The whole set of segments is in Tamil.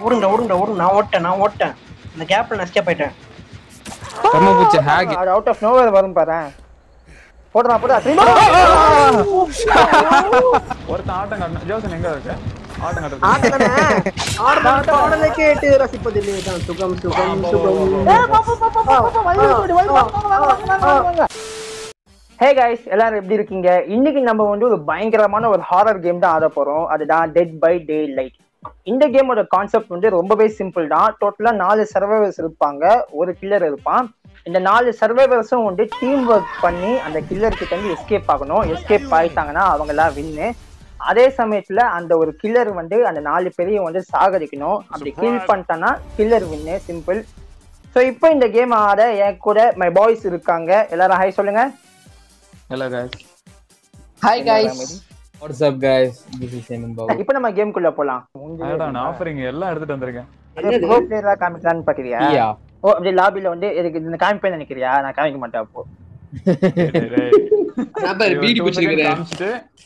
ஓடுங்க ஓடுங்க ஓடுங்க நான் ஓட்டேன் நான் ஓட்டேன் அந்த கேப்ல நான் எஸ்கேப் ஆயிட்டேன் கர்ம பூச்சி ஹேக் அது அவுட் ஆஃப் நோவேர் வரும் பாரு போடுறா போடுறா திரும்ப ஒருத்தன் ஆட்டம் காட்டணும் ஜோசன் எங்க இருக்கு ஆட்டம் காட்டுறது ஆட்டனே ஆடல் பாடலை கேட்டு ரசிப்பதில்லை தான் சுகம் சுகம் சுகம் ஹே கைஸ் எல்லாரும் எப்படி இருக்கீங்க இன்னைக்கு நம்ம வந்து ஒரு பயங்கரமான ஒரு ஹாரர் கேம் தான் ஆட போறோம் அதுதான் டெட் பை டே லைட் இந்த கேமோட கான்செப்ட் வந்து ரொம்பவே சிம்பிள் தான் டோட்டலா நாலு சர்வைவர்ஸ் இருப்பாங்க ஒரு கில்லர் இருப்பான் இந்த நாலு சர்வைவர்ஸும் வந்து டீம் ஒர்க் பண்ணி அந்த கில்லர் கிட்ட இருந்து எஸ்கேப் ஆகணும் எஸ்கேப் ஆயிட்டாங்கன்னா அவங்க எல்லாம் வின்னு அதே சமயத்துல அந்த ஒரு கில்லர் வந்து அந்த நாலு பேரையும் வந்து சாகடிக்கணும் அப்படி கில் பண்ணிட்டான்னா கில்லர் வின்னு சிம்பிள் ஸோ இப்போ இந்த கேம் ஆட என் கூட மை பாய்ஸ் இருக்காங்க எல்லாரும் ஹாய் சொல்லுங்க hello guys hi guys what's up guys this is Seman Babu இப்போ நம்ம கேம்குள்ள போலாம் அடடா நான் ஆஃபரிங் எல்லாம் எடுத்துட்டு வந்திருக்கேன் ப்ரோ பிளேயரா காமிக்கலாம்னு பாக்குறியா யா ஓ அப்படியே லாபில வந்து எனக்கு இந்த காமிப்பேன் நினைக்கிறியா நான் காமிக்க மாட்டேன் அப்போ டேய், டேய். நம்பர் இவன் பீடி two பிடிச்சிருக்கிறேன் seconds காமிச்சிட்டு,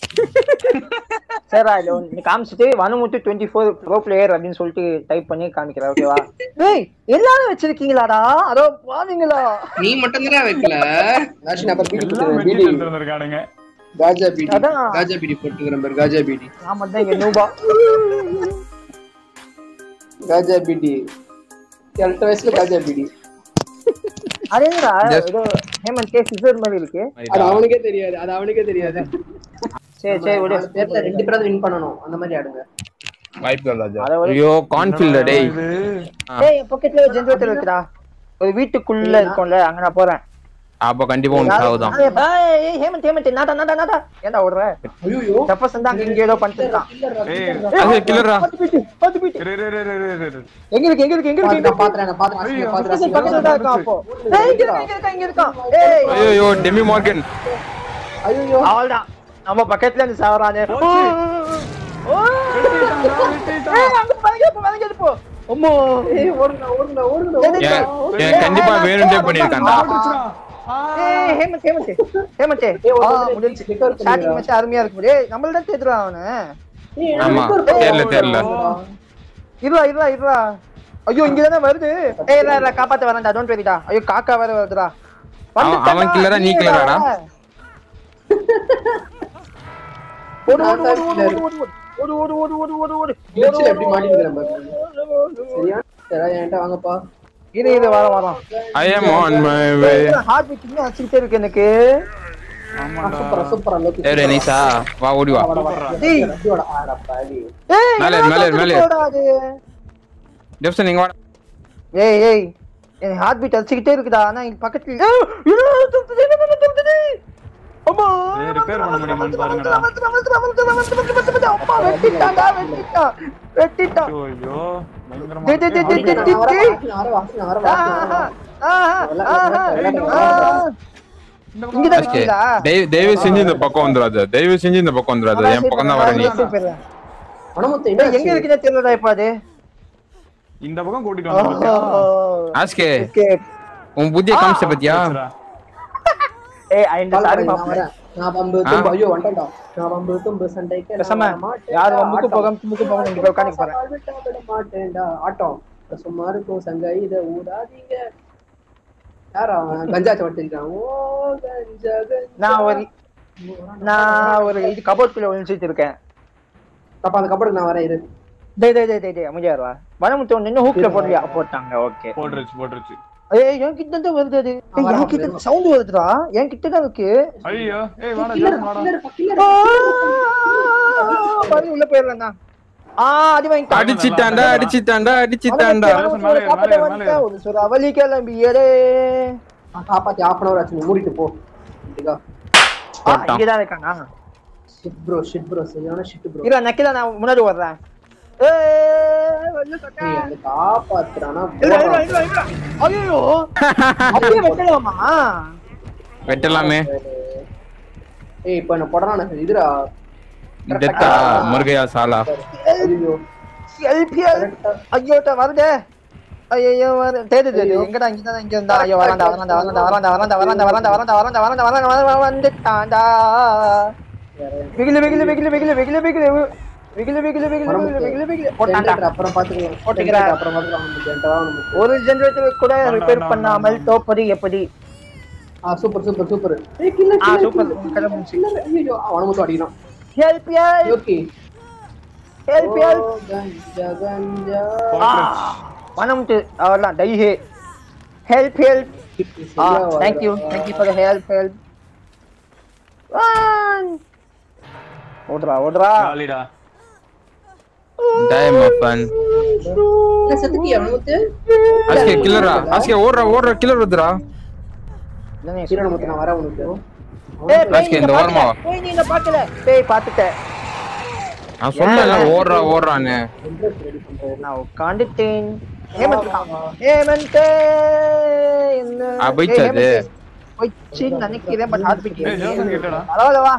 சரி அதுல ஒண்ணு நீ காமிச்சிட்டு வனுமுத்து டுவெண்ட்டி ஃபோர் ப்ரோ பிளேயர் அப்படின்னு சொல்லிட்டு டைப் பண்ணி காமிக்கிறேன் ஓகேவா ஏய் எல்லாரும் வச்சிருக்கீங்களாடா அதோ பாருங்களா நீ மட்டும் தானே வைக்கல ராஷி நம்பர் பீடி எல்லாம் பிடிச்சிருக்கேன் வெட்டிட்டு பீடி எடுத்துட்டு வந்திருக்கானுங்க காஜா பீடி அதான். காஜா பீடி போட்டுக்கிறேன் பாரு காஜா பீடி நான் மட்டும் இங்க நூபா காஜா பீடி எட்டு வயசுல காஜா பீடி அதேடா Just- ஏதோ ஹேமந்த் கே சிசர் மாதிரி இருக்கு அது அவனுக்கே தெரியாது அது அவனுக்கே தெரியாது சரி சரி விடு பேர்ல ரெண்டு பேராவது வின் பண்ணணும் அந்த மாதிரி ஆடுங்க வாய்ப்பு ராஜா அதை விட ஐயோ கான்ஃபில்ட் டேய் இது ஏய் பாக்கெட்ல ஒரு ஜெனரேட்டர் இருக்குடா ஒரு வீட்டுக்குள்ள இருக்கும்ல அங்க நான் போறேன் அப்ப கண்டிப்பா உனக்கு சாவுதான் ஏய், ஏய், ஹேமந்த் ஹேமந்த் நாடா நாடா நாடா ஏன்டா ஓடுற ஐயோ தப்பஸ் தான் அங்க இங்க ஏதோ பண்ணிட்டு இருக்கான் ஏய் அது கில்லரா பாத்து போயிட்டு பாத்து போயிட்டு இரு, இரு, இரு, இரு, இரு, இரு. எங்க இருக்கு எங்க இருக்கு எங்க இருக்கு எங்க இருக்கு பாத்துறேன் பாத்துறேன் ஐயோ, பாத்துறேன் பக்கத்துல தான் இருக்கான் அப்போ ஏய் இங்க இருக்கான் இங்க இருக்கான் இங்க இருக்கான் ஏய் ஐயோ டெமி மார்கன் ஐயோ அவள்தான் நம்ம பக்கத்துல இருந்து சாவறானே போச்சு. ஓ ஏய் அங்க பழகி போ பழகி போ அம்மா ஏய் ஓடுங்க ஓடுங்க ஓடுங்க ஏன் ஏன் கண்டிப்பா வேணும்ட்டே பண்ணிருக்கான்டா போட்டுச்சுடா. ஆ. ஏய் ஹேமந்த் ஹேமந்த் ஹேமந்த் ஆ முடிஞ்சு ஸ்டார்டிங் மேட்ச் அருமையா இருக்கும் டேய் நம்மள தான் தேடுறான் அவனு ஆமா தெரியல தெரியல இருடா இருடா இருடா ஐயோ இங்க தானே வருது ஏய் இல்ல இல்ல காப்பாத்த வரேன்டா டோன்ட் வெரிடா ஐயோ காக்கா வேற வருதுடா அவன்- அவன் killer ஆ, நீ killer ஆடா? ஓடு ஓடு ஓடு ஓடு ஓடு ஓடு ஓடு ஓடு ஓடு ஓடு ஓடு கிளச்சில் எப்படி மாட்டிக்கிறேன் பாரு சரியா சரி என்கிட்ட வாங்கப்பா இரு இரு வர வரோம் I am on my way heartbeat இன்னும் அடிச்சுக்கிட்டே இருக்கு எனக்கு ஆமாடா. சூப்பரா சூப்பரா லோகி ஏய் நைசா வா ஓடி வா டேய் இதோட ஆடா பாவி ஏய் மேலே, என்னடா மேலே, தூக்கி மேலே. போடா அது? ஜெப்சன் நீங்க வாடா ஏய் ஏய் என் ஹார்ட் பீட் அடிச்சுக்கிட்டே இருக்குடா ஆனா இங்க பக்கத்துல ஏய், என்னடா துரத்துது, என்னடா துரத்துது? அம்மா ஏய், repair பண்ண முடியுமான்னு பாருங்கடா. வந்துடா, வந்துடா, வந்துடா, வந்துடா, வந்துடா, வந்துடா. அம்மா, வெட்டிட்டான்டா, வெட்டிட்டான், வெட்டிட்டான். ஐயோ, ஐயோ. பயங்கரமா டேய், டேய், டேய், டேய், இருக்கு. டேய், டேய், டேய். நான் வரேன் வாசி நான் வரேன் ஆஹா, வாசி ஆஹா, ஆஹா, ஏய், ஆஹா. இந்த பக்கம் இங்கதான் ஓகே இருக்கீங்களா? தயவு தயவு செஞ்சு இந்த பக்கம் வந்துடாத தயவு செஞ்சு இந்த பக்கம் வந்துடாத என் பக்கம் தான் வர நீ சரி, போயிடுறேன். மனமுத்து ஏய், எங்க இருக்குன்னே தெரியலடா இப்ப அது இந்த பக்கம் கூட்டிட்டு வந்து பாத்தியா? ஆஸ்கே Escape. உன் புத்திய காமிச்ச பத்தியா போச்சுடா. ஏய், I am கால் sorry, பண்ணு, நான் மாப்ள. வரேன் நான் பம்பு தும்பு ஐயோ வந்துட்டேன்டா நான் பம்பு தும்பு சண்டைக்கு நான் பேசாம, வர மாட்டேன். யார் வம்புக்கு ஆட்டம். போகாம தும்புக்கு போகாம இங்க போய் உட்காந்துக்க போறேன். சவால் விட்டா விட மாட்டேன்டா ஆட்டம் சும்மா இருக்கும் சங்க இத ஊடாதீங்க யாரா அவன் கஞ்சா சவட்டிருக்கான் ஓ கஞ்சா கஞ்சா நான் ஒரு நான் ஒரு இது கபோர்ட்குள்ள ஒழிச்சிட்டு இருக்கேன் அப்ப அந்த கப்பலுக்கு நான் வரேன் இரு டேய் டேய் டேய் டேய் டேய் அமைதியா இருவா வனமுத்து ஒண்ணு இன்னும் ஹூக்ல போடலையா போட்டாங்க ஓகே போட்டுருச்சு போட்டுருச்சு ஏய் என் கிட்ட தான் வருது அது ஏய், என் கிட்ட சவுண்ட் வருதுடா என் கிட்ட தான் இருக்கு ஐயோ ஏய் வாடா ஜான் வாடா ஆ, பாரு உள்ள போயிடலாம் ஆ அது வாங்கிட்டான் அடிச்சிட்டான்டா அடிச்சிட்டான்டா அடிச்சிட்டான்டா வனமுத்து ஒரு காப்பாத்த வந்துட்டேன். ஒரு சுர அவலி கிளம்பியதே நான் காப்பாத்தி half an hour ஆச்சு நீ மூடிட்டு போ இண்டிகா ஆ, இங்கதான் இருக்கானா ஷிட் ப்ரோ ஷிட் ப்ரோ சரியான ஷிட் ப்ரோ இரு நக்கில நான் முன்னாடி வர்றேன் ஏய் வந்து சொட்டா நீ அந்த காப்பாத்துறானா இல்ல இல்ல இல்ல இல்ல ஐயோ அப்படியே வெட்டலாமா வெட்டலாமே ஏய் இப்போ என்ன போடறானே இதுடா டெத்தா முருகையா சாலா ஐயோ எல்பிஎல் ஐயோட்ட வருதே ஐயோ வர தேடு தேடு எங்கடா இங்க தான் இங்க இருந்தா ஐயோ வராண்டா வராண்டா வராண்டா வராண்டா வராண்டா வராண்டா வராண்டா வராண்டா வராண்டா வராண்டா வராண்டா வராண்டா வந்துட்டான்டா வெகிலு வெகிலு வெகிலு வெகிலு வெகிலு வெகிலு விகிலு விகிலு விகிலு வர விகிலு விகிலு விகிலு Generator போட்டான்டா அப்புறம் பாத்துக்கலாம் போட்டுக்கிறேன். Generator அப்புறம் பாத்துக்கலாம் நமக்கு என்கிட்ட வா நமக்கு. ஒரு ஜெனரேட்டர் கூட வேண்டாம், ரிப்பேர் வேண்டாம், பண்ணாமல் வேண்டாம். தோப்பது எப்படி ஆ சூப்பர் சூப்பர் சூப்பர் ஏய் கில்ல ஆ, கில்ல super. கில்ல, உங்க கதை முடிஞ்சுச்சு. கில்ல ஐயோ அவன மட்டும் அடிக்கிறான் help help okay help help கஞ்சா கஞ்சா மனம் அவர்லாம் டை ஹே ஹெல்ப் ஹெல்ப் ஆ thank you thank you for the help help ஓடுறா ஓடுறா ஜாலிடா Die, my friend. இல்ல செத்துட்டியா அவனுக்கு ஆஸ்கே கில்லரா ஆஸ்கே ஓடுறா ஓடுறா கில்லர் வருதுடா இல்லைண்ணே, சீரன முத்து நான் வரேன் உனக்கு ஏய், பேய் ராஜ்கே, இந்த நீங்க ஓரமா வா. பார்க்கல. பேய் நீங்க பார்க்கல. பேய் பார்த்துட்டேன். நான் சொன்னேன்ல ஓடுறா ஓடுறான்னு ரெடி பண்றேன் நான் உட்காந்துட்டேன். ஹேமந்த் இருக்கான். ஹேமந்த், என்ன? ஆ, போயிடுச்சு ஏய், அது. ஹேமந்த், போயிடுச்சுன்னு நினைக்கிறேன், but heartbeat ஏய் ஜோசன் கிட்டடா பரவாயில்ல, வா.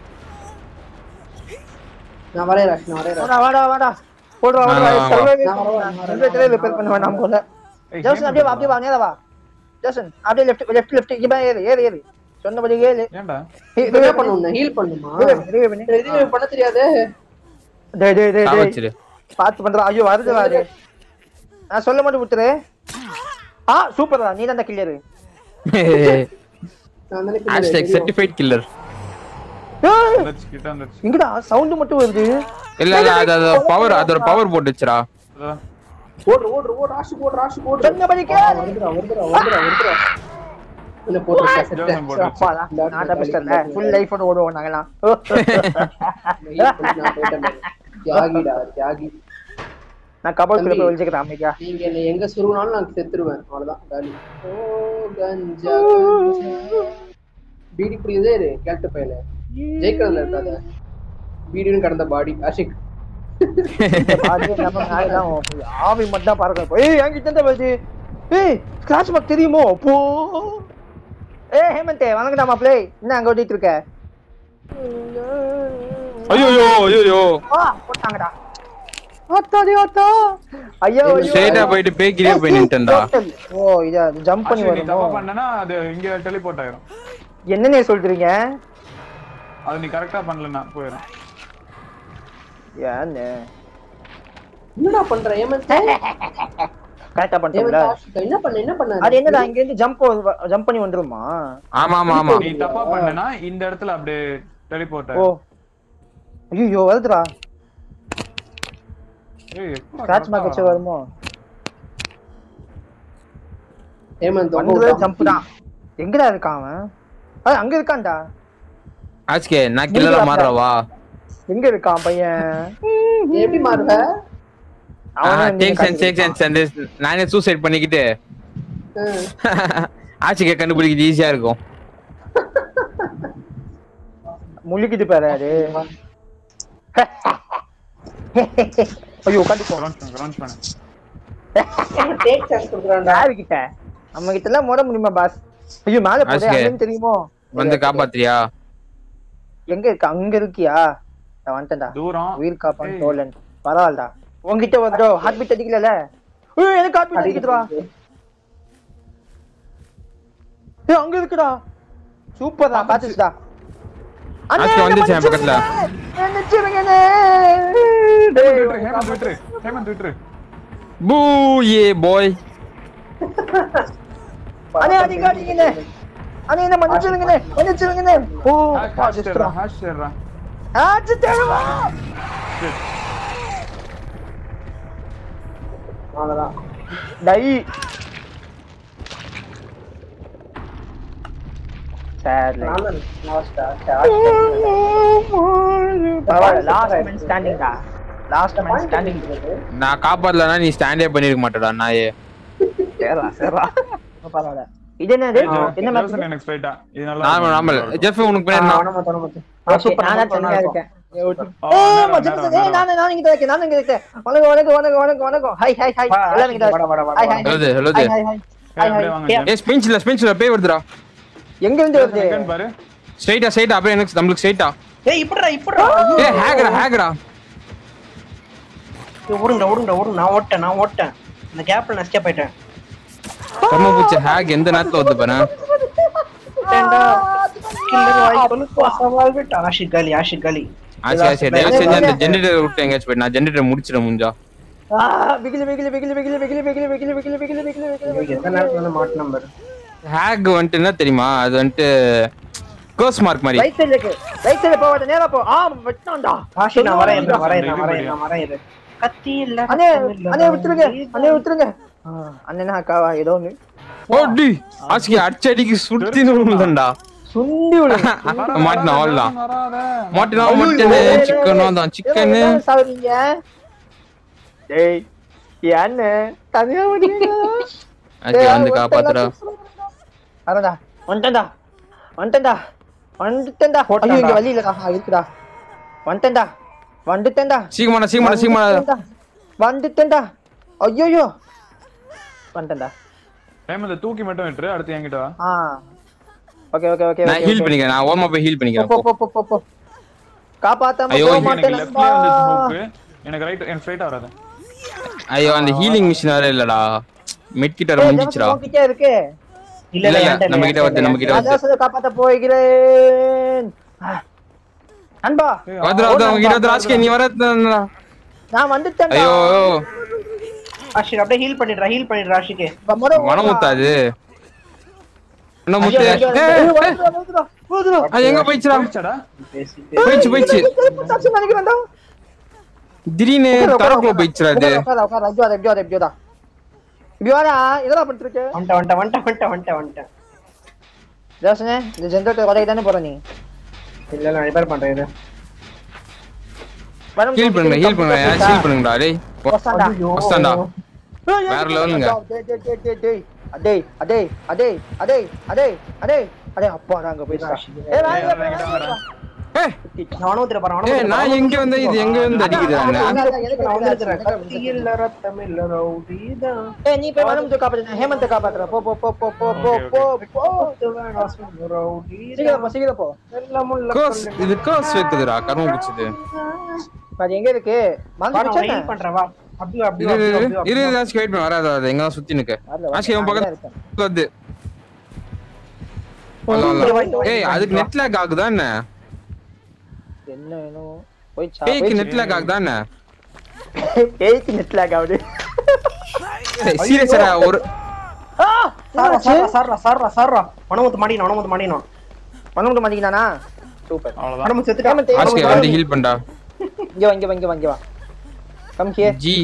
நான் வரேன் ராஷ் நான் வரேன் ராஷ் வாடா, வாடா, வாடா. போடுறா, வா, போடுறா. வா, வா. சர்வே நான் வரேன், நான் சர்வே ட்ரை repair பண்ண வேண்டாம் போல. ஏய், ஜோசன், அப்படியே வா, அப்படியே வா, நேரா வா. ஜோசன், அப்படியே left, left, left. இங்க பாரு, ஏறு, ஏறு, ஏறு. சொன்னபடி ஏறு. ஏன்டா ஹே, இதுவே revive பண்ணு. பண்ணணும் ஹீல் பண்ணுமா revive பண்ணு, revive பண்ணு. இதுவே பண்ண தெரியாதே டேய், டேய், டேய், டேய். சாவச்சிரு பார்த்து பண்றா ஐயோ வருது வாரு நான் சொல்ல மட்டும் விட்டுரு ஆ சூப்பர்டா நீ தான் கிளியர் நான் தானே ஹேஷ்டேக் தெரியும். சர்டிஃபைட் கில்லர் வந்துருச்சு கிட்ட வந்துருச்சு எங்கடா சவுண்ட் மட்டும் வருது இல்ல இல்ல அது அது பவர் அதோட பவர் போட்டுச்சுடா அதான். ஓடு ஓடு ஓடு ராஷ் ஓடு ராஷ் ஓடு சொன்னபடி ஆ, கேளு. வருதுடா வருதுடா வருதுடா வருதுடா என்ன போட்டு ஜோசன் செட்டேன் போட்டு அப்பாடா நான் தப்பிச்சிட்டேன்ல ஃபுல் லைஃபோட ஓடுவோம் நாங்கலாம் தியாகிடா தியாகி நான் கபோர்ட் தம்பி. போய் ஒழிச்சுக்கிறேன் அமைதியா நீங்க என்ன எங்க சுருவினாலும் நான் செத்துருவேன் அவ்வளவுதான் காலி ஓ கஞ்சா கஞ்சா. பீடி புரியுதே இரு கேட்டு பையல ஜெயிக்கிறதுல இருக்காத பீடின்னு கடந்த பாடி ஆஷிக் அது நம்ம நாயெல்லாம் ஆவி மட்டும் தான் பறக்கும் ஏய் என்கிட்ட இருந்து வருது ஏய் ஸ்கிராட்ச் மார்க் தெரியுமோ போ ஏய் ஹேமந்த் வணக்கடா மாப்ளே என்ன அங்க ஓடிட்டு இருக்க ஐயோ ஐயோ ஆ போட்டாங்கடா ஆத்தாடி ஆத்தா ஐயோ ஐயோ ஸ்ட்ரைட்டா போயிட்டு பேக்கிரியே போய் நின்ட்டேன்டா ஓ இத ஜம்ப் பண்ணி ஆக்சுவலி நீ தப்பா வரணும் பண்ணனா அது இங்க டெலிபோர்ட் ஆயிரும் என்னனே சொல்றீங்க அது நீ கரெக்டா பண்ணலனா போயிரும் ஏன்னு என்னடா பண்ற ஏமன் கரெக்டா பண்ணிட்டீங்களா என்ன பண்ண என்ன பண்ண அது என்னடா இங்க இருந்து ஜம்ப் ஜம்ப் பண்ணி வந்துருமா ஆமா ஆமா ஆமா நீ தப்பா பண்ணனா இந்த இடத்துல அப்படியே டெலிபோர்ட் ஓ ஆயிரும் ஐயோ வருதுடா ஏய் எப்படா ஸ்கிராட்ச் மார்க் correct வச்சு ஆ வருமோ ஏமன் வந்து ஜம்ப் தான் எங்கடா இருக்கான் அவன் அது அங்க இருக்கான்டா ஆஸ்கே நான் கில்லரா மாறுறவா எங்க இருக்கான் பையன் எப்படி மாறுவ அவனும் இந்த டேக் சென்ஸ் டேக் சென்ஸ் அந்த நானே சூசைட் பண்ணிக்கிட்டு ஆச்சிக்க கண்டுபிடிக்கிறது ஈஸியா இருக்கும் முழுக்கிட்டு பாரு அது ஐயோ கண்டிப்பா Crunch பண்ணு, crunch பண்ணு. டேக் சான்ஸ் கொடுக்குறான்டா யாரு கிட்ட நம்ம கிட்ட எல்லாம் மோத முடியுமா பாஸ் ஐயோ மேல போதே ஆஸ்கே. அங்கன்னு தெரியுமோ வந்து காப்பாத்துறியா எங்க இருக்க அங்க இருக்கியா நான் வந்துட்டேன்டா தூரம் உயிர் காப்பான் ஏய். தோழன் பரவாயில்லடா உன்கிட்ட வந்தோ ஹார்ட் பீட் அடிக்கல ஏய் எனக்கு ஹார்ட் பீட் அடிக்குதுடா ஏய் அங்க இருக்குடா சூப்பர்டா பாத்துச்சுடா ஆஸ்கே வந்துச்சு என் பக்கத்துல. ஹேமந்த் விட்டுரு, ஹேமந்த் விட்டுரு, ஹேமந்த் விட்டுரு. பூ ஏ பாய் அண்ணே அடிங்க அடிங்கண்ணே அண்ணே என்ன மன்னிச்சிருங்கண்ணே மன்னிச்சிருங்கண்ணே ஓ Hash- பா hash ஜஸ்ட்ரா தேடுறா, hash தேடுறா. ஆச்சு தேடுவா Shit. அவ்வளவுதான் டை சேட்ல நான் தான் லாஸ்டா பரவாயில்ல லாஸ்ட் மேன் ஸ்டாண்டிங் டா லாஸ்ட் மேன் ஸ்டாண்டிங் நான் காப்பாத்தலனா நீ ஸ்டாண்டே பண்ணிருக்க மாட்டடா நாயே சேரா சேரா பரவாயில்ல இது என்னது ஏய், ஜோ- என்ன ஜோசன் மேட்ச் எனக்கு straight ஆ. இது நல்லா நார்மல் இருக்கும். நார்மல் ஜெஃப் உனக்கு பின்னாடி நான் அவன மத்த மத்த சூப்பர் நான் தனியா இருக்கேன் ஆ, ஏய் நேரம், மச்சான் நேரம், ஏய் நேரம். நான் நான் இங்க இருக்கேன் நான் இங்க இருக்கேன் வணக்கம் வணக்கம் வணக்கம் வணக்கம் வணக்கம் ஹாய் ஹாய் ஹாய் எல்லாரும் இங்க வாடா, வாடா, வாடா, hi hi hello hello hi hi hi ஏய், அப்படியே வாங்க, ஹாய் ஜெஃப். ஏ ஸ்பின்ச்ல ஸ்பின்ச்ல பேய் வருதுடா எங்க இருந்து ஜோசன் வருது எங்கன்னு பாரு. ஸ்ட்ரைட்டா ஸ்ட்ரைட்டா அப்படியே எனக்கு நம்மளுக்கு ஸ்ட்ரைட்டா ஏய் இப்படிடா இப்படிடா ஏ ஹேக்கரா ஹேக்கரா ஓடுங்கடா ஓடுங்கடா ஓடுங்க நான் ஓட்டேன் நான் ஓட்டேன் இந்த கேப்ல நான் எஸ்கேப் ஆயிட்டேன் கர்ம பூச்சி ஹேக் எந்த நேரத்துல வந்து பாரு கில்லர் வாய் கொலுக்கு சவால் விட்டு ஆஷிக் காலி ஆஷிக் காலி ஆச்சு ஆச்சு தயவு செஞ்சு அந்த ஜெனரேட்டர் விட்டு எங்கேயாச்சும் போய் நான் ஜெனரேட்டர் முடிச்சிட முடிஞ்சா ஆ, பிகிலு பிகிலு பிகிலு பிகிலு பிகிலு பிகிலு பிகிலு பிகிலு பிகிலு பிகிலு பிகிலு பிகிலு எந்த நேரத்துல வந்து மாட்டு நம்பர் ஹேக் வந்துட்டு என்ன தெரியுமா அது வந்துட்டு கோஸ் மார்க் மாதிரி ரைட் சைடுல இருக்கு ரைட் சைடுல போவாத நேரா போ ஆ வெட்டான்டா ஆஷி நான் வரேன் இரு, வரேன் நான் வரேன் நான் வரேன் இரு. கத்தி இல்ல அண்ணே கத்தி இல்ல. அண்ணே விட்டுருங்க அண்ணே விட்டுருங்க அண்ணனா அக்காவா ஏதோ ஒண்ணு ஓடி ஆச்சுக்கு அடிச்சடிக்கு சுத்தினுண்டா சுண்டி விடு மாட்டினா அவ்வளவுதான் வராத மாட்டினா மட்டனு சிக்கனோ தான் சிக்கனு சாவுறீங்க டேய் ஏன் தனியா விடுங்க ஆச்சு வந்து காப்பாத்துறா அரடா வந்துட்டேன்டா வந்துட்டேன்டா வந்துட்டேன்டா ஐயோ இங்க வழி இல்லடா ஆ, இருக்குடா வந்துட்டேன்டா வந்துட்டேன்டா சீக்கிரமாடா சீக்கிரமாடா சீக்கிரமாடா வந்துட்டேன்டா. வந்துட்டேன்டா ஐயோ வந்துட்டேன்டா ஹேமந்த தூக்கி மட்டும் விட்டுரு அடுத்து என்கிட்ட வா ஆ ஓகே ஓகே ஓகே நான் ஹீல் பண்ணிக்கிறேன் நான் ஓரமா போய் ஹீல் பண்ணிக்கிறேன் போ போ. போ போ போ போ காப்பாத்தாம ஐயோ, போக இங்க மாட்டேன் எனக்கு லெஃப்ட்ல வந்து ஸ்மோக் எனக்கு ரைட் எனக்கு ஸ்ட்ரைட்டா வராது ஐயோ அந்த ஹீலிங் மிஷின் வேற இல்லடா மெட் கிட்ட வேற முடிஞ்சிச்சுடா உன்கிட்ட இருக்கு இல்ல இல்ல இல்ல இல்ல என்கிட்ட நம்ம கிட்ட வருது நம்ம கிட்ட வருது அதாசத காப்பாத்த போகிறேன் அன்பா வந்துடா வந்துடா அவங்க கிட்ட வந்து ராஜ்கே நீ வர நான் வந்துட்டேன்டா ஐயோ ஆஷி அப்படியே ஹீல் பண்ணிடுறா ஹீல் பண்ணிடுறா ஆஷிக்கு இப்ப முறை மனமுத்தா அது என்ன ஐயோ, முத்து ஐயோ, ஏய், ஐயோ, ஏய், வருதுடா, வருதுடா, வருதுடா. அது எங்க போயிடுச்சுடா போயிடுச்சாடா பேசிட்டு போயிடுச்சு போயிடுச்சு திருப்பி taxi நினைக்கிறேன்டா. திடீர்னு தரக்குள்ள போயிடுச்சுடா அது உட்காரு, உட்காரு, உட்காரு. இப்படி வாடா, இப்படி வாடா, இப்படி வாடா. இப்படி வாடா, என்னடா பண்ணிட்டு இருக்க? வந்துட்டேன் வந்துட்டேன் வந்துட்டேன் வந்துட்டேன் வந்துட்டேன் வந்துட்டேன் ஜோசனே, இந்த generator உடைக்க தானே போற நீ? இல்ல இல்ல ரிப்பேர் பண்றேன் இது வரும் ஹீல் பண்ணுங்க ஹீல் பண்ணுங்க ஹீல் பண்ணுங்கடா டேய் வஸ்தான்டா. வஸ்தான்டா ஏய், வேற ஏய், levelங்க. டேய், டேய், டேய், டேய், டேய். அடே அடே அடே அடே அடே அடே அடே அப்பா அங்க போயிடுறா ஏய் வாங்க, வாங்க, வாங்க, வாங்க. ஏய் நானும் திர போறேன் ஏய் நான் எங்க வந்து இது எங்க வந்து அடிக்குது அதான், நான் அதான், எனக்கு நான் தெரியாது. வந்துருக்கிறேன் கத்தி இல்ல ரத்தம் இல்ல ரவுடிதான் ஏய் நீ போய் வனம் காப்பாத்து ஹேமந்த் காப்பாத்துற போ போ போ போ போ போ போ போ சீக்கிரம் போ சீக்கிரம் போ கோஸ் இது கோஸ் வைக்குதுடா கர்மம் பிடிச்சது அது எங்க இருக்கு மறந்துடுச்சா பண்றவா அப்படி அப்படி இரு இரு, அப்படி இரு இரு ஆச்சு வெயிட் பண்ண வராது அது எங்க சுத்தி நிக்க ஆச்சு இவன் பக்கத்துல வந்து வரல, வரல. ஏய் அதுக்கு நெட் லேக் ஆகுதா என்ன என்ன வேணும் போய் பேய்க்கு நெட் லேக் ஆகுதா என்ன பேய்க்கு நெட் லாக் ஆகுது சீரியஸா ஒரு ஆ சாரா சாரா சாரா சாரா சாரா மனமுத்து மாடினா மனமுத்து மாடினா பண்ண மாட்டீங்களானா சூப்பர் அவ்வளவுதான் மனமுத்து செத்துட்டா ஹேமந்த் ஆஸ்கே வந்து ஹீல் பண்ணடா இங்க வா இங்க வா இங்க வா இங்க வா கம் ஹியர் ஜி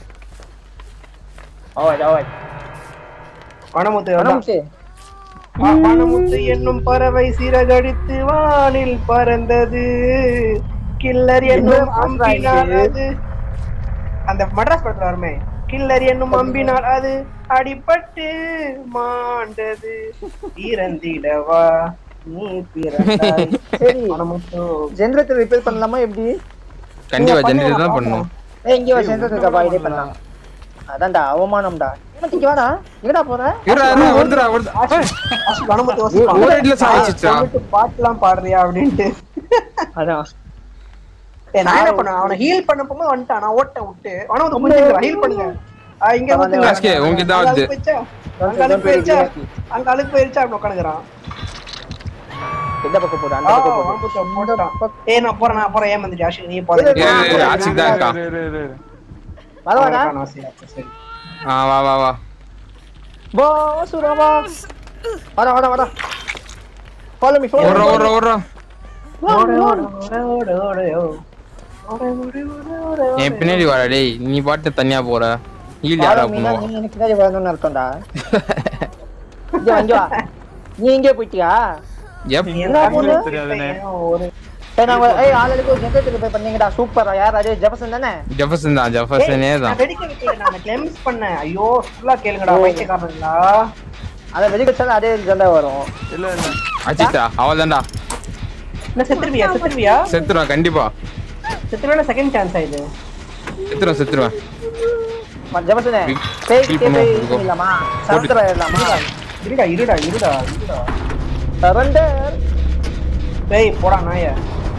ஓய் ஓய் மனமுத்து அதான். மனமுத்து ம- மனமுத்து என்னும் பறவை சிறகடித்து வானில் பறந்தது கில்லர் என்னும் என்ன அம்பினால் இது? அது அந்த மட்ராஸ் படத்துல வருமே கில்லர் என்னும் அம்பினால் அது அடிபட்டு மாண்டது இறந்திடவா நீ பிறந்தாய் சரி மனமுத்து ஜெனரேட்டர் ரிப்பேர் பண்ணலாமா எப்படி கண்டிப்பா ஜெனரேட்டர் தான் பண்ணும் ஏய் இங்க வா ஜெனரேட்டர் இருக்கா இதே பண்ணலாம் அதான்டா அவமானம்டா ஹேமந்த் இங்க வாடா எங்கடா போற இருடா இருடா வருதுடா வருது ஏய், மனமுத்து யோசிப்பான். ஒரு இடத்துல சாதிச்சுச்சா சொல்லிட்டு பாட்டுலாம் பாடுறியா அப்படின்ட்டு அதான் ஏய், நான் என்ன பண்ணுவேன் அவனை ஹீல் பண்ண போகும்போது வந்துட்டான் நான் ஓட்ட விட்டு அவனை வந்து முடிஞ்சுக்கிறா ஹீல் பண்ணுங்க ஆ, இங்க ஊத்துங்க. ஆஸ்கே, உனக்கு தான் அங்க வருது. அழுக்கு போயிடுச்சா? அங்க அழுக்கு போயிடுச்சா? அங்க அழுக்கு போயிடுச்சா அப்படி உட்காந்துக்கிறான் எந்த பக்கம் போடு அந்த ஆ, பக்கம் போடு அவன் போட்டு போட்டான். ஏய் நான் போறேன் நான் போறேன் ஏமாந்துட்டு ஆஷிக் நீ போதும் இரு, ஏய், ஏய், ஆச்சுக்கு தான் இருக்கா இரு, இரு, இரு, இரு. வர வாடா சரி ஆ வா வா வா வா சுரா வா வாடா வாடா வாடா ஃபாலோ மீ ஃபாலோ ஓடுறா ஓடுறா ஓடுறா ஓடு, ஓடு, ஓடு, ஓடு, ஓடு, ஓ. ஓடு, ஓடு, ஓடு, ஓடு, ஓடு. என் பின்னாடி வாடா டேய் நீ பாட்டு தனியா போற ஹீல் யாரா பண்ணுவா நீ எனக்கு பின்னாடி வரணும்னு அர்த்தம்டா இங்க வா, இங்க வா நீ எங்கே போயிட்டியா எப் நீ என்ன எனக்கு பொண்ணு? தெரியாதுண்ணே. ஒரு சரி நாங்க ஏய் ஆளுக்கு ஒரு ஜெனரேட்டர் ரிப்பேர் பண்ணீங்கடா சூப்பரா யார் அது ஜெபசன் தானே ஜெஃபர்சன் தான் ஜெஃபர்சனே நான் தான் வெடிக்க வைக்கல நான் கிளெம்ஸ் பண்ணேன் ஐயோ ஃபுல்லா கேளுங்கடா பைத்தியக்காரங்களா அதை வெடிக்கச்சாலும் அதே ஜெண்டா வரும் இல்ல இல்ல அச்சிட்டா அவள் தான்டா என்ன செத்துருவியா செத்துருவியா செத்துருவேன் கண்டிப்பா செத்துருவேன் செகண்ட் சான்ஸ் ஆயிடுது செத்துருவேன் செத்துருவேன் ஜெபசனே Feel- பேய் feel பேய் பண்ணுவோம், இல்லாமா சரண்டர் ஆயிடலாமா இருடா இருடா இருடா இருடா சரண்டர் டேய் போடா நாய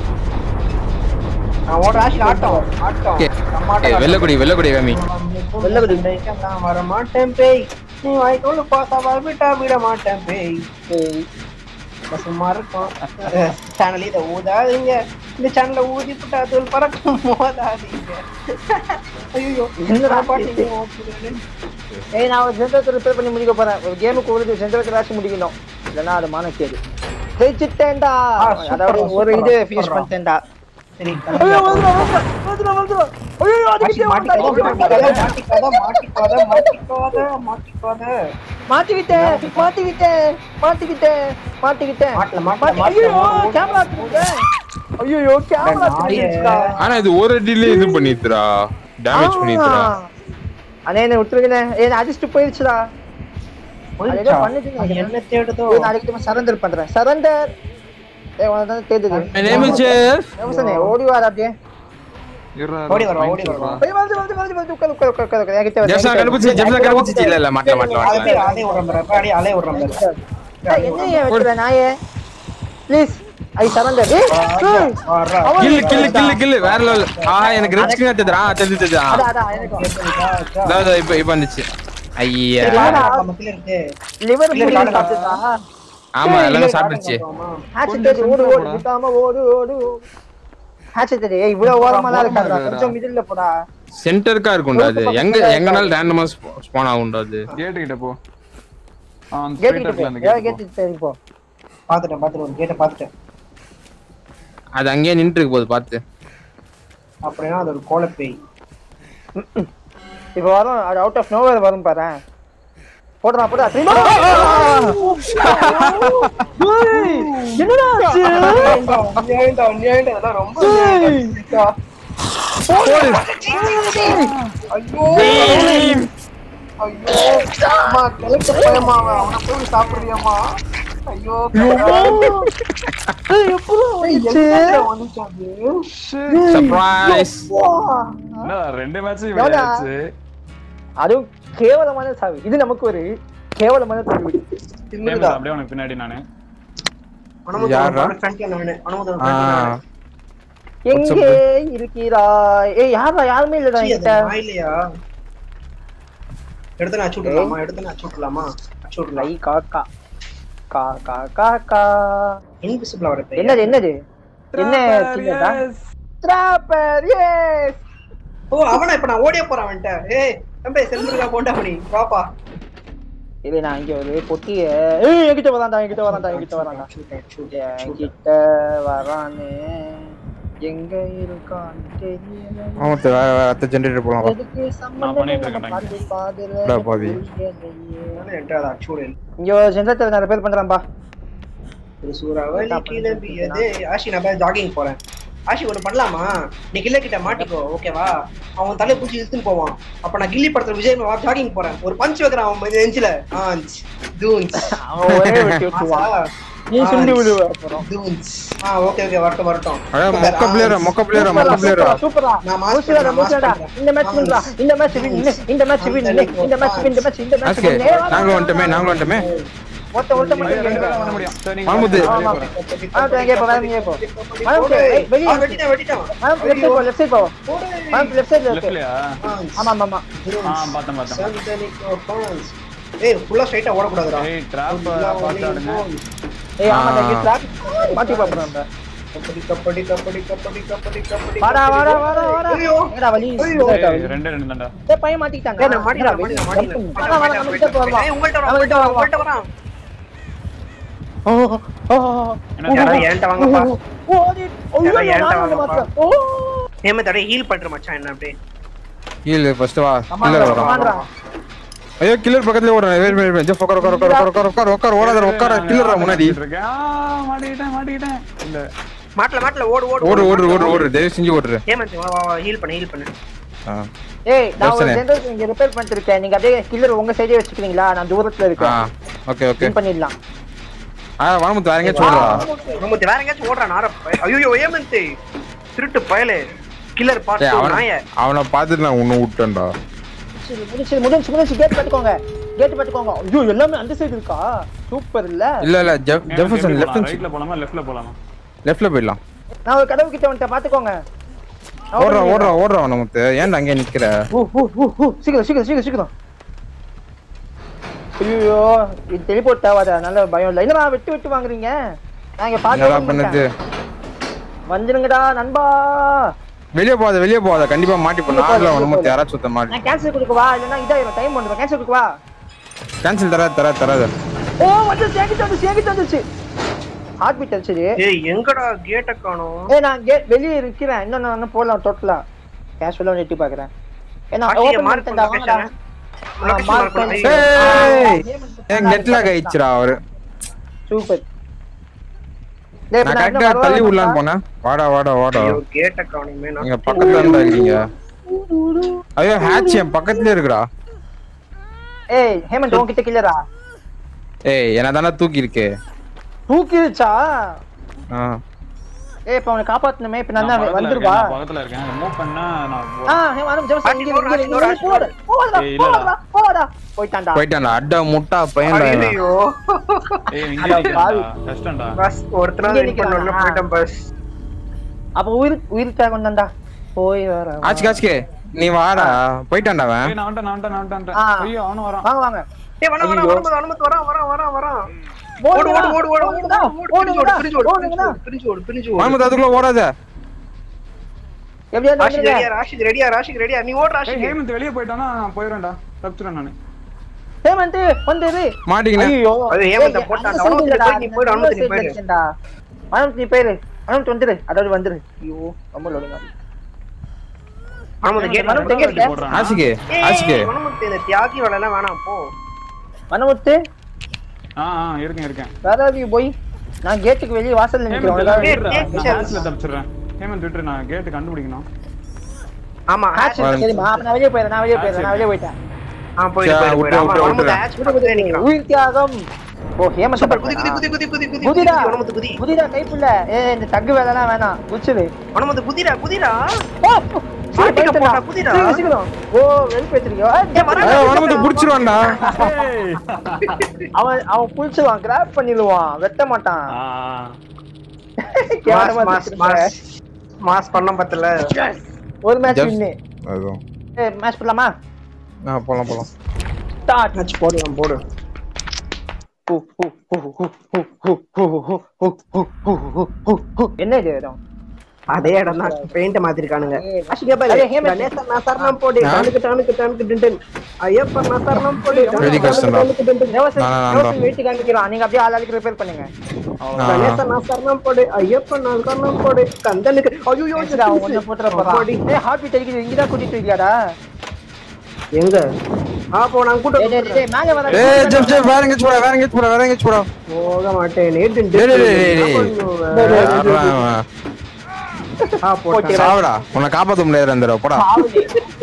நான் ஓட ஆஷி ஆட்டம் ஆட்டம் Okay. நம்ம ஏய் ஆட்டம் வெள்ளக்குடி வெள்ளக்குடி காமி வெள்ளக்குடி நான் வர மாட்டேன் பேய் நீ வாய்க்கோள் பாசா விட்டா விட மாட்டேன் பேய் பேய் நம்ம சும்மா இருக்கோம் சேனல் இதை ஊதாதீங்க இந்த சேனல்ல ஊதி போட்டு அது பறக்கும் மோதாதீங்க ஐயோ என்னடா பாட்டு ஏய் நான் ஒரு ஜென்ரேட்டர் ரிப்பேர் பண்ணி முடிக்க போறேன் ஒரு கேமுக்கு ஒரு ஜென்ரேட்டர் ஆச்சு முடிக்கணும் இல்லைன்னா அது மானக்கேடு ஜெயிச்சுட்டேன்டா ஆ, சூப்பர்டா, அதாவது ஒரு இது சூப்பர்டா, ஃபினிஷ் சூப்பர்டா. பண்ணிட்டேன்டா சரி ஐயோ வந்துடும் வந்துடும் வந்துடும் ஐயோ ஆஷி, மாட்டிக்காத, மாட்டிக்காத, மாட்டிக்காத, மாட்டிக்காத, மாட்டிக்காத, மாட்டிக்காத. மாட்டிக்கிட்டேன் மாட்டிக்கிட்டேன் மாட்டிக்கிட்டேன் மாட்டிக்கிட்டேன் மாட்டல, மாட்டல, மாட்டி- மாட்டல, ஐயோ மாட்டல. கேமரா ஐயோ கேமரா நாயே. ஆனா இது ஒரு அடியிலே இது பண்ணிட்டுரா டேமேஜ் பண்ணிட்டுரா அண்ணே என்ன விட்டுருங்கண்ணே ஏ அடிச்சுட்டு போயிடுச்சுடா அது ஏதோ போயிடுச்சா? பண்ணுச்சுன்னு அது நினைக்கிறேன். என்ன தேடுதோ ஏய், நாளைக்கு சரண்டர் பண்றேன் சரண்டர் ஏ உனக்கு தான் தெரியுது My name is Jeff. யோசனை ஓடி வாடா அப்படியே இருடா, ஓடி வரவா, points ஓடி வரவா. சொல்றா. ஏய், வருது, வருது, வருது, வருது, உட்காரு, உட்காரு, உட்காரு, உட்காரு, உட்காரு. என்கிட்ட வருது, ஜெப்சா என்கிட்ட கண்டுபிடிச்சு வருது. ஜெப்சா கண்டுபிடிச்சு இல்ல இல்ல மாட்டல மாட்டல அது மாட்டல பேர் அலை விடுறேன் பாரு, அப்படியே அலை விடுறேன் பாரு. ஏய், என்ன ஏன் வைக்கிற நாயே ப்ளீஸ் ஐ சரண்டர் வாடா. கில்லு கில்லு கில்லு கில்லு வேற லெவல் ஆ எனக்கு ரெட் ஸ்கிரீன் தெரியுதா தெரிஞ்சு தெரிஞ்சு அதான் அதான் எனக்கு அதாவது இப்ப இப்ப வந்துச்சு ஐயா சரி, வாடா, நம்ம கீழ இருக்கு. லிவர் இல்ல, புடிங்க இல்ல, சாப்பிட்டுட்டா ஆமா எல்லாமே இல்ல, சாப்பிட்டுச்சு ஆமா. ஹேட்ச் தேடி ஓடு ஓடு விட்டாம ஓடு ஓடு ஹேட்ச் தேடி ஏய் இவ்வளவு ஓரமாலாம் இருக்காதுடா கொஞ்சம் மிடில்ல போடா சென்டருக்கா இருக்கும்டா அது எங்க எங்கனாலும் ரேண்டமா ஸ்பான் ஆகும்டா அது கேட்டு கிட்ட போ ஆ, அந்த கேட் straight கிட்ட இருக்குல்ல, அந்த போ gate போ. கேட் தேடி போ பாத்துட்டேன், பாத்துட்டேன், ஒரு கேட்டை பாத்துட்டேன். அது அங்கேயே நின்று இருக்கு போது பார்த்து அப்படின்னா அது ஒரு கோலப்பேய் இப்போ வரும் அது அவுட் ஆஃப் நோவேர் வரும் பாரு போடுறா போடுறா திரும்ப ஏய், என்னடா ஆச்சு? அநியாயம்டா, அநியாயம்டா, இதெல்லாம் ரொம்ப அநியாயம்டா. ஐயோ ஐயோ அம்மா கிழக்கு பயமா அவன் அவனை போய் சாப்பிடுறியாமா ஐயோ ஏய், எப்படிடா வந்துச்சு? வந்துச்சு அது சர்ப்ரைஸ் என்னடா, ரெண்டு மேட்ச் எவ்வளோ? ஆச்சு அதுவும் கேவலமான சாவி இது நமக்கு ஒரு கேவலமான தோல்வி திமிருதா. அப்படியே உனக்கு பின்னாடி நானு அனுமதி யார்ரா? அவனோட front ல நானு. அனுமதி அவனோட ஆ front ல நானு. எங்கே இருக்கிறாய் ஏய் யாரா யாருமே இல்லடா சீ, அது என்கிட்ட நான் இல்லையா எடுத்து நான் அச்சு விட்டுலாமா எடுத்து நான் அச்சு விட்டுலாமா அச்சு விடலாம் லை காக்கா கா கா கா கா இன்விசிபிள் வர என்னது என்னது என்ன சின்னதா டிராப்பர் எஸ் ஓ அவனா இப்ப நான் ஓடிய போறேன் அவன்கிட்ட ஏய் தம்பி செல்முருகா போண்டா மணி பாப்பா இல்லை நான் இங்க ஒரு பொட்டிய ஏய் என்கிட்ட வரான்டா என்கிட்ட வரான்டா என்கிட்ட வரான்டா என்கிட்ட வரானே எங்க இருக்கான்னு தெரியல ஆமா வேற வேற அடுத்த ஜெனரேட்டர் போலாம் எதுக்கு நான் பண்ணிட்டு சம்பந்தம் இருக்கேன் பாதி பாதில டா பாவி. புரியலையே. என்கிட்ட அதை அச்சு விடல இங்க ஒரு ஜென்ரேட்டர் நான் ரிப்பேர் பண்றேன்பா ஒரு சூறாவளி கிளம்பியது ஆஷி நான் போய் ஜாகிங் போறேன் ஆஷி ஒண்ணு பண்ணலாமா நீ கில்ல கிட்ட மாட்டிக்கோ ஓகேவா அவன் தலையை பிடிச்சி இழுத்துன்னு போவான் அப்ப நான் கில்லி படத்துல விஜய் ஜாகிங் போறேன் ஒரு பஞ்ச் வைக்கிறான் அவன் நெஞ்சில ஆஞ்ச் தூஞ்ச் அவன் ஒரே வெட்டி விட்டுருவான் நீ சுண்டி விடுவ அப்புறம் தூஞ்ச் ஆ ஓகே ஓகே வரட்டும் வரட்டும் அட மொக்க பிளேயரா மொக்க பிளேயரா மொக்க பிளேயரா சூப்பரா நான் mask மூச்சுடா, நான் மூச்சுடா. mask இந்த மேட்ச் வின்டா இந்த மேட்ச் வின் இந்த மேட்ச் வின் இந்த மேட்ச் வின் இந்த மேட்ச் இந்த மேட்ச் ஓகே நாங்களும் வந்துட்டோமே நாங்களும் வந்துட்டோமே ஒருத்த ஒருத்த மட்டும் ரெண்டு கேக்குறா. பேரும் பண்ண முடியும் சரி, நீங்க மாமுத்து. வெளியே ஆமா. போறேன். ஆ, தேங்க, இப்ப வேற எங்கேயோ போ. மாமுத்து, ஏய், வெளியே ஆ, வெட்டிட்டேன் வெட்டிட்டேன் மேம் லெஃப்ட் சைடு போ லெஃப்ட் சைடு போ மேம் லெஃப்ட் சைடுல இருக்கு Leftலயா? ஆமா ஆமா ஆமா ஆ, பார்த்தேன், பார்த்தேன். ஏய் ஃபுல்லா ஸ்ட்ரைட்டா ஓடக்கூடாதுடா ஏய், trap அ பார்த்து ஆடுங்க. ஏய் ஆமா ஆ. இங்க டிராப் மாட்டி பாக்குறோம் கபடி கபடி கபடி கபடி கபடி கபடி வாடா வாடா வாடா வாடா ஐயோ ஏடா வலி ஐயோ. ஏடா ஏய், வலி. ரெண்டு ரெண்டு தான்டா. ஏய் பையன் மாட்டிக்கிட்டாங்க ஏய், நான் மாட்டிக்கிறேன், மாட்டிக்கிறேன், மாட்டிக்கிறேன். வாடா வாடா நம்ம கிட்ட போறோம் ஏய், உங்கள்ட்ட வரேன், நம்ம கிட்ட உங்கள்ட்ட வரேன், வரலாம் உங்கள்ட்ட வரேன். ஓ ஓ என்ன யாராவது என்கிட்ட வாங்கப்பா. ஓடி ஐயோ யாராவது என்கிட்ட நான் வந்து வாங்கப்பா. மாட்டேன் ஓ ஏமா தடவை ஹீல் பண்ற மச்சான் என்ன அப்படியே கீழ ஃபர்ஸ்ட் வா கமாண்டா கில்லர் வரும் கமாண்டா ஐயோ கில்லர் பக்கத்துல ஓடுறேன் வெயிட் வெயிட் வெயிட் உட்கார் உட்கார் உட்கார் உட்கார் உட்கார் உட்கார் உட்கார் ஓடாத உட்கார கில்லர் முன்னாடி இருக்கேன். ஆ, மாட்டிக்கிட்டேன், மாட்டிக்கிட்டேன். இல்ல. மாட்டல மாட்டல ஓடு ஓடு ஓடு ஓடு ஓடு ஓடு தயவு செஞ்சு ஓடுற ஏமாந்து வா வா ஹீல் பண்ணு ஹீல் பண்ணு ஆ ஏய் நான் ஒரு யோசனை. ஜெனரேட்டர் இங்க ரிப்பேர் பண்ணிட்டு இருக்கேன் நீங்க அப்படியே கில்லர் உங்க சைடே வச்சுக்கிறீங்களா நான் தூரத்துல ஆ இருக்கேன் ஓகே ஓகே வின் பண்ணிடலாம் ஆ வானமுத்து வேற எங்கேயாச்சும் ஓடுறா ரொம்ப வேற எங்கேயாச்சும் ஓடுறான் நார ஐயோ ஏமந்த் திருட்டு பயலே கில்லர் டேய் பார்த்து அவன நாய அவனை பார்த்துட்டு நான் உன்னை விட்டேன்டா சரி முடிச்சு முடிஞ்சு முடிஞ்சு கேட் பாத்துக்கோங்க கேட் பாத்துக்கோங்க ஐயோ எல்லாமே அந்த சைடு இருக்கா சூப்பர் இல்ல இல்ல இல்ல ஜெஃப் ஏன் ஜெஃபர்சன் எப்படி லெஃப்ட் போலாம்? rightல போலாமா leftல போலாமா லெஃப்ட்ல போயிடலாம் நான் ஒரு கதவு கிட்ட வந்துட்டேன் பாத்துக்கோங்க நான் ஓடுறா ஓடுறேன். ஓடுறா ஓடுறா வானமுத்து ஏன்டா அங்கே நிக்கிற ஊ, ஊ, ஊ, ஊ. சீக்கிரம் சீக்கிரம் சீக்கிரம் சீக்கிரம் ஐயோ இது டெலிபோர்ட் தேவாத நல்ல பயம் இல்லை என்னடா விட்டு விட்டு வாங்குறீங்க நாங்க என்னடா பார்த்து பண்ணுது வந்துருங்கடா நண்பா வெளியே போகாத வெளியே போகாத கண்டிப்பா மாட்டிப்போம் நாளில் ஒன்றுமோ யாராச்சும் சுத்த மாட்டி நான் கேன்சல் கொடுக்கவா இல்லைன்னா இதாயிரும் டைம் வந்துடும் கேன்சல் கொடுக்கவா கேன்சல் தராது தராது தராது ஓ வந்து சேகிட்டு வந்து சேகிட்டு வந்துச்சு ஹார்ட் பீட் அடிச்சது ஏய் எங்கடா கேட்ட காணோம் ஏய் நான் கேட் வெளியே இருக்கிறேன் இன்னும் நான் போடலாம் டோட்டலா கேஷுவலா எட்டி பாக்குறேன் ஏன்னா ஆச்சியை ஓபன் mark பண்ணிட்டேன்டா பண்ணு, வாங்கடா location mark பண்ணு. ஏய் ஏன் நெட்லாக் ஆயிடுச்சுடா அவரு சூப்பர் நான் கரெக்டா தள்ளி விடலான்னு போனேன் வாடா வாடா வாடா ஐயோ கேட்ட காணுமே நான் நீங்க பக்கத்துல இருந்தா இருக்கீங்க ஐயோ ஹேட்ச் என் பக்கத்துலயே இருக்குடா ஏய் ஹேமந்த் உன்கிட்ட கில்லரா ஏய் என்ன தானே தூக்கி இருக்கு தூக்கிடுச்சா ஆ ஏய் இப்ப அவனை காப்பாத்தணுமே இப்ப நான் நான் தான் பக்கத்துல வந்துருவா இருக்கேன், நான் பக்கத்துல இருக்கேன் மூவ் பண்ணா நான் ஆ ஹேமந்த் ஜெவஸ் இங்க இங்க இங்க இங்க ராஜ், போடா போடா ஏய், இல்லடா. போடா போடா போயிட்டான்டா போயிட்டான்டா அட்டா முட்டா பையன்டா இவன். ஐயோ ஏய் இங்க அட நிக்கிறேன்டா, பாவி. கஷ்டம்டா பஸ் ஒருத்தனால இங்க வின் பண்ணல நிக்கிறானா? போயிட்டேன் பஸ் அப்ப உயிர் உயிருக்காக வந்தான்டா போய் வர ஆச்சு காச்சுக்கே நீ வாடா போயிட்டான்டா அவன் ஏய் நான் வந்துட்டேன் நான் வந்துட்டேன் நான் வந்துட்டேன் ஆ. ஐயோ அவனும் வரான் வாங்க வாங்க ஏய் வர வர ஐயோ. வர அனுமதி வர வர வர வர ஓடு ஓடு ஓடு ஓடு ஓடு ஓடுங்கடா, ஓடு பிரிஞ்சு ஓடு பிரிஞ்சு ஓடு ஓடுங்கடா. பிரிஞ்சு ஓடு பிரிஞ்சு ஓடு மாமது அதுக்குள்ள ஓடாத எப்படியாவது ராஷிக் வந்துருங்க. ரெடியா ராஷிக் ரெடியா ராஷிக் ரெடியா நீ ஓடு ஏய் ராஷிக் ஹேமந்த் வெளிய போயிட்டானா நான் போயிடுறேன்டா தப்பிச்சிடுறேன் நானு ஹேமந்த் வந்துரு மாட்டிக்கினேன் ஐயோ அது ஹேமந்த போட்டான்டா. அனுமதி போய் நீ போயிடு, அனுமதி நீ போயிடு. அனுமதி நீ போயிரு அனுமதி வந்துரு அதாவது வந்துரு ஐயோ ரொம்ப லோடுங்க அனுமதி கேட் மனம் எங்க இருக்க? போடுறான் ஆசிக்கு ஆசிக்கு அனுமதி இந்த தியாகி வேலை எல்லாம் வேணாம் போ மனமுத்து ஆ ஆ இருக்கேன் இருக்கேன் வேறாவது போய் நான் கேட்டுக்கு வெளியே வாசல்ல ஹேமந்த் நிக்கிறேன் எல்லாம் ஏய், விட்டுறா. ஏய், நான் சரி. ஹேட்ச்ல தப்பிச்சிடுறேன் ஹேமந்த் விட்டுரு நான் கேட்டு கண்டுபிடிக்கணும் ஆமா ஆச்சு வரேன். சரிம்மா அப்ப நான் வெளியே போயிடுறேன் நான் வெளியே போயிடுறேன் நான் வெளியே போயிட்டேன் ஆ போயிடு சரி, போயிடு விட்டு, போயிடு ஆமா விட்டு, அனுமதி விட்டு. ஆச் பக்கத்துல நிக்கிறான் உயிர் தியாகம் ஓ ஹேமந்த் சூப்பர் குதி குதி குதி குதி குதி குதி குதி குதிடா அனுமதி குதி குதிடா கைப்புள்ள ஏ இந்த தக்கு வேலைலாம் வேணாம் குச்சிரு அனுமதி குதிடா குதிடா ஓ மாட்டிக்க போடா, குதிடா. சீக்கிரம், சீக்கிரம். ஓ வெறுப்பு ஏத்துறியோ ஏய், வரேன். ஏய், உனக்கு புடிச்சிருவான்டா அவன் அவன் புடிச்சிருவான் கிராப் பண்ணிடுவான் வெட்ட மாட்டான் ஆ மாஸ் கேவலமா மாஸ் வச்சிருக்க. மாஸ் மாஸ் பண்ண பத்தல ஒரு மேட்ச் Just- வின்னு அதுவும் ஏ மேட்ச் பண்ணலாமா ஆ போலாம் போலாம் ஸ்டார்ட் மேட்ச் போடலாம் போடு என்ன இது இடம் அதே இடம் தான் பெயிண்ட் மாத்திருக்கானுங்க ஏய், அஷிகா பாரு அரே, ஹேமந்த். கணேசன் நான் சரணம் போடு ஆ? டானுக்கு டானுக்கு டானுக்கு டிண்டன் ஐயப்பா நான் சரணம் போடு Very கஷ்டம்டா. டானுக்கு டிண்டன் தேவசன் நான், நான், தேவசன் வெயிட் காமிக்கிறான் நீங்க அப்படியே ஆள் ஆளுக்கு ரிப்பேர் பண்ணுங்க ஆ. கணேசன் நான் சரணம் போடு ஐயப்பா நான் சரணம் போடு கந்தனுக்கு ஐயோ பேசுடா, அவன் உன்னை போட்டுற போறான். ஏய், heart beat அடிக்குது, இங்கதான் கூட்டிட்டு இருக்கியாடா? எங்க ஆ போ நான் கூட்ட டேய், டேய், டேய், மேலே வர- ஏய் ஜெப் ஜெப் வேற எங்கேயும் போடா வேற எங்கேயும் போடா வேற எங்கேயும் போடா போக மாட்டேன் டிண்டன் டேய் டேய் டேய் டேய் யார்றா அவன்? ஆ போட்டேன் சாவுடா உன்னை காப்பாத்த முடியாது அந்த போடா பாவலி.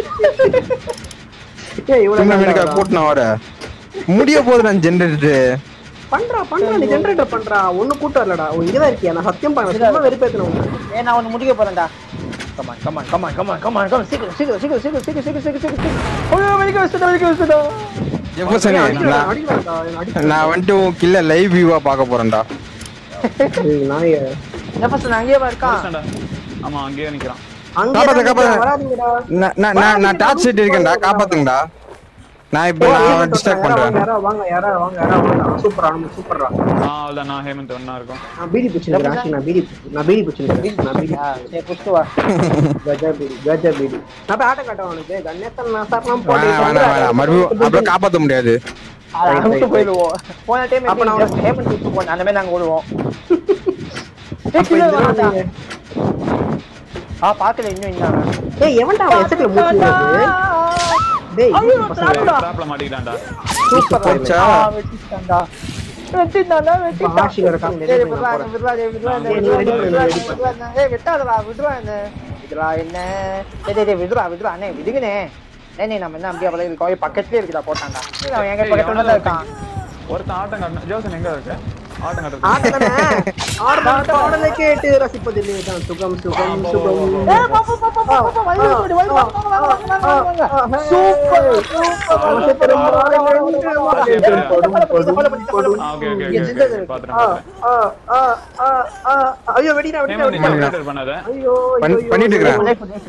ஏய் இவ்வளவு சின்ன மீனுக்கா நேரம் கூட்டின வர முடிய போகுது நான் ஜென்ரேட்டர் பண்றா பண்றா நீ ஜெனரேட்டர் பண்றா ஒண்ணு கூட்டம் வரலடா ஓ இங்கதான் இருக்கியா நான் சத்தியம் பண்ண சும்மா வெறுப்பேத்தணும் உன்னை. ஏய், நான் ஒண்ணு முடிக்க போறேன்டா Come on, come on, come on, come on, come on, come on. சீக்கிரம், சீக்கிரம், சீக்கிரம், சீக்கிரம், சீக்கிரம், சீக்கிரம், சீக்கிரம், சீக்கிரம், சீக்கிரம். ஐயோ, வெடிக்க வச்சுட்டா, வெடிக்க வச்சுட்டா. ஜெஃபர்சன் அடிக்கலடா, நான் அடிக்கலடா, அடிக்கல. நான் வந்துட்டு உன் கில்ல லைவ் வியூவா பார்க்க போறேன்டா ஏய், நாயே. ஜெஃபர்சன் அங்கேயேவா இருக்கான்? முடிச்சிட்டேன்டா. ஆமா அங்கேயே நிக்கிறான் அங்கே காப்பாத்து, தான் காப்பாத்து. வராதீங்கடா. நான் நான் நான் நான் டார்ச் செட் இருக்கேன்டா காப்பாத்துங்கடா நான் இப்போ நான் டிஸ்ட்ராக்ட் யாரா வாங்க, பண்றேன் யாரா வாங்க, யாரா வாங்க, யாரா வாங்க. சூப்பரா, நம்ம சூப்பரா. ஆ அவ்வளவுதான் நான் ஹேமந்த் ஒண்ணா இருக்கும் நான் பீடி பிடிச்சிருக்கேன், ஆஷி, நான் பீடி பிடிச்சி- நான் பீடி பிடிச்சிருக்கேன். நான் பீடி ஆ, சரி, புடிச்சிட்டு வா. கஜா பீடி, கஜா பீடி. நான் போய் ஆட்டம் காட்டுவேன் உனக்கு. கணேசன் நான் சரணம் போடு. வேணாம் வேணாம் வேணாம் மறுபடியும் அப்புறம் காப்பாத்த முடியாது அதை அவுத்து போயிடுவோம். போன time அப்ப எப்படி நான் just payment கொடுத்து போனேன், அந்த மாதிரி நாங்க ஓடுவோம். ஏய், அப்ப கீழே இதுதான் வராதா? நீங்க- ஆ, பாக்கல, இன்னும் இன்னாங்க. ஏய், எவன்டா அவன் எசக்குல மூச்சு விடுறது? டேய், ஐயோ, பசங்க. trap-டா. டிராப்ல மாட்டிக்கிட்டான்டா சூப்பரா போச்சா? ஆ, வெட்டிட்டான்டா. வெட்டிட்டான்டா, வெட்டிட்டான். ஆஷி வேற காமிங்க. டேய், விட்றா, விட்றா, டேய், விட்றா, டேய், ஏய், நீ ready விட்றா, பண்ணு, விட்றா, ready பண்ணு. விட்றா, டேய், விட்டாதடா, விட்றா என்ன. விட்றா என்ன. டேய், டேய், டேய், விட்றா, விட்றா, அண்ணே, விடுங்கண்ணே. டேய், டேய், நம்ம என்ன அப்படியே அப்படியே இருக்கோம். ஏய், பக்கத்துலயே இருக்குடா, போட்டான்டா. டேய், அவன் எங்க ஏய், பக்கத்துல எவனோ தான் இருக்கான். ஒருத்தன் ஆட்டம் காட்டணும் ஜோசன் எங்க இருக்கு ஆட்டம் காட்டுறது ஆட்டமே. ஆடுதல் பாடலை கேட்டு ரசிப்பதில்லை தான் சுகம் சுகம் சுகம் ஏய், போ, போ, போ, போ, போ, போ, வழி விடு, வழி விடு, வாங்க, வாங்க, வாங்க, வாங்க, வாங்க, வாங்க. Super, super. அவசரம் மாறவேண்டு வாழ்க்கை படும் படும் படும் ஆ ஓகே ஓகே இங்க ஓகே சின்னது இருக்கு. பாத்துறேன் ஆ, பாத்துறேன் ஆ, ஆ, ஆ, ஆ, ஆ. ஐயோ வெடிடா வெடிடா ஹேமந்த் வெடிடா நீ பண்ணாத ஐயோ பண்ணி- ஐயோ, பண்ணிட்டு ஐயோ. இருக்கிறேன். Life, life.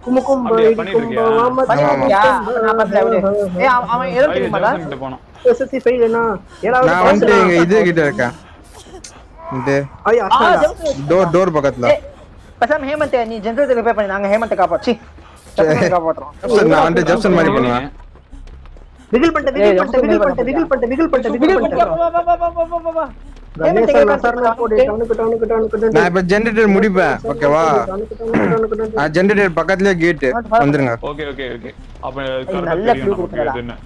கும்பு கும்பு அப்படியா, இடி பண்ணிட்டு கும்பு, இருக்கியா? வாம பண்ணி கும்பு, வைக்கியா? கும்பு, நான் பண்ணல, விடு. ஏய், அவன் அவன் எதுவும் ஐயோ, தெரியுமாடா ஜோசன் கிட்ட போனோம் SSC fail னா? ஏழாவது நான் pass வந்துட்டு னா? இங்க இது கிட்ட இருக்கேன் இது ஐயோ, ஆ, அஸ்தான்டா. ஜெகன் டோர் டோர் பக்கத்துல ஏய், பேசாம ஹேமந்த் நீ ஜென்ரேட்டர் ரிப்பேர் பண்ணி நாங்க ஹேமந்த் காப்பாச்சி காப்பாற்றுறோம் நான் வந்துட்டு ஜப்சன் மாதிரி பண்ணுவேன் wiggle பண்ணிட்டு, ஏய், wiggle பண்ணிட்டு, wiggle பண்ணிட்டு, wiggle பண்ணிட்டு, wiggle பண்ணிட்டு, wiggle பண்ணிட்டு. கணேசன் நசாரனை போடு, டவுனுக்கு, டவுனுக்கு, டவுனுக்கு, டவுனுக்கு. நான் இப்ப ஜெனரேட்டர் முடிப்பேன் ஓகேவா டவுனுக்கு, டவுனுக்கு, டவுனுக்கு, டவுனுக்கு. ஜெனரேட்டர் பக்கத்துலயே கேட் வந்துருங்க ஓகே ஓகே ஓகே அப்ப நல்ல கரெக்டா clue தெரியும் நமக்கு கொடுக்குறடா. எதுன்னு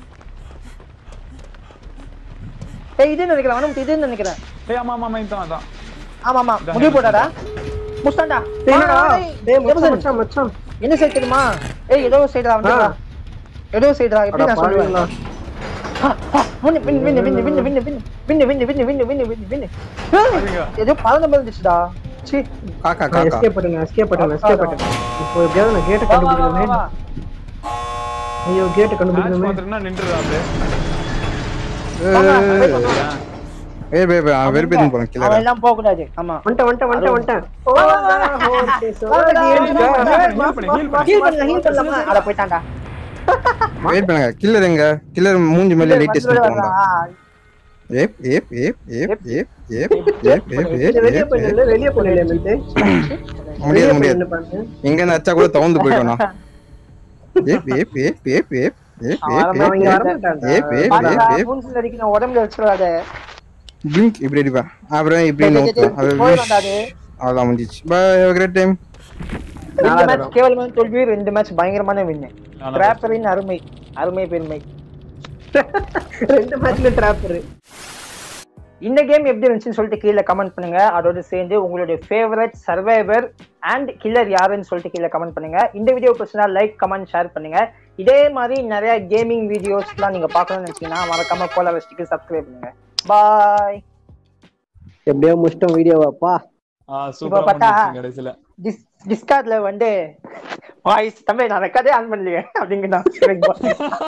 ஏய் இது நினைக்கிறேன் அனுமதி இது நினைக்கிறேன் ஏய் ஆமா ஆமா இதான் அதான் ஆமா ஆமா முடிவு போட்டாடா முஸ்தாண்டா டேய், என்னடா? டேய், மச்சான், ஜெபசன், மச்சான், மச்சான். என்ன சைடு தெரியுமா ஏய் ஏதோ சைடுடா வந்துடா ஏதோ சைடுடா எப்படி அட நான் சொல்லுவேன் பாவிங்களா. வின்னு வின்னு வின்னு வின்னு வின்னு வின்னு வின்னு வின்னு வின்னு வின்னு வின்னு வின்னு வின்னு வின்னு ஏதோ பறந்த மாதிரி இருந்துச்சுடா சீ காக்கா நான் காக்கா escape பண்ணுங்க, escape பண்ணுங்க, escape பண்ணுங்க. இப்போ எப்படியாவது நான் gate அ வா வா வா கண்டுபிடிக்கணுமே. வா ஐயோ, gate அ மேட்ச் கண்டுபிடிக்கணுமே. பாத்துட்டுனா நின்றுடா அப்படியே ஏய் பே பே அவன் வெறுப்பேத்து போறேன் அவன் கிளற எல்லாம் போக கூடாது ஆமா வந்துட்டேன், வந்துட்டேன், வந்துட்டேன், வந்துட்டேன். ஓ, வா, வா, வா. ஓ, okay, so, வா, வா, okay, வா, okay. வா, heal பண்ணு, heal பண்ணு, heal பண்ணு. ஹீல் பண்ணல ஹீல் பண்ணலாமா அட போயிட்டான்டா வெயிட் பண்ணுங்க கில்லர் எங்க கில்லர் மூஞ்சி மேல லைட் டெஸ்ட் வந்துடு பண்ணுவாங்க வரா. ஏப் ஏப் ஏப் ஏப் ஏப் ஏப் ஏப் ஏப் இல்ல, ஏப் வெளிய ஏப் போயிடு, ஏப் வெளிய போயிடு, மில்ட்டு. முடியாது வெளிய போய் முடியாது நின்னு பாருங்க. எங்க நச்சா கூட தவந்து போயிட்டோம் நான் ஏப் ஏப் ஏப் ஏப் ஏப் ஏப் ஏப் அவன் அவன் இங்க ஏப் வரமாட்டான்டா. ஏப் ஏப் பாருடா, ஏப் ஏப் மூஞ்சில அடிக்கணும், உடம்புல வச்சிடாத. பிளிங்க் இப்படி அடிப்பேன் அப்புறம் இப்படி டேய், டேய், நோக்கு டேய், அது போயிடும்டா அது. அவ்வளோதான் முடிஞ்சிச்சு பை ஹேவ் கிரேட் டைம் ரெண்டு நாலாவது மேட்ச் கேவலமான தோல்வி ரெண்டு மேட்ச் பயங்கரமான வின்னு நல்லா டிராப்பரின் அருமை அருமை பெருமை ரெண்டு மேட்ச்ல டிராப்பர் இந்த கேம் எப்படி இருந்துச்சுன்னு சொல்லிட்டு கீழே கமெண்ட் பண்ணுங்க அதோட சேர்ந்து உங்களுடைய ஃபேவரட் சர்வைவர் அண்ட் கில்லர் யாருன்னு சொல்லிட்டு கீழே கமெண்ட் பண்ணுங்க இந்த வீடியோ பிடிச்சா லைக் கமெண்ட் ஷேர் பண்ணுங்க இதே மாதிரி நிறைய கேமிங் வீடியோஸ்லாம் நீங்க பார்க்கணும்னு நினைச்சீங்கன்னா மறக்காம கோலா வெஸ்டிக்கு சப்ஸ்கிரைப் பண்ணுங்க பாய் எப்படியோ முடிச்சிட்டோம் வீடியோவாப்பா ஆ சூப்பரா பார்த்தா- பண்ணிருக்கீங்க கடைசில டிஸ் டிஸ்கார்ட்ல வந்து வாய்ஸ் தம்பி நான் ரெக்கார்டே ஆன் பண்ணலையே அப்படிங்கிறான்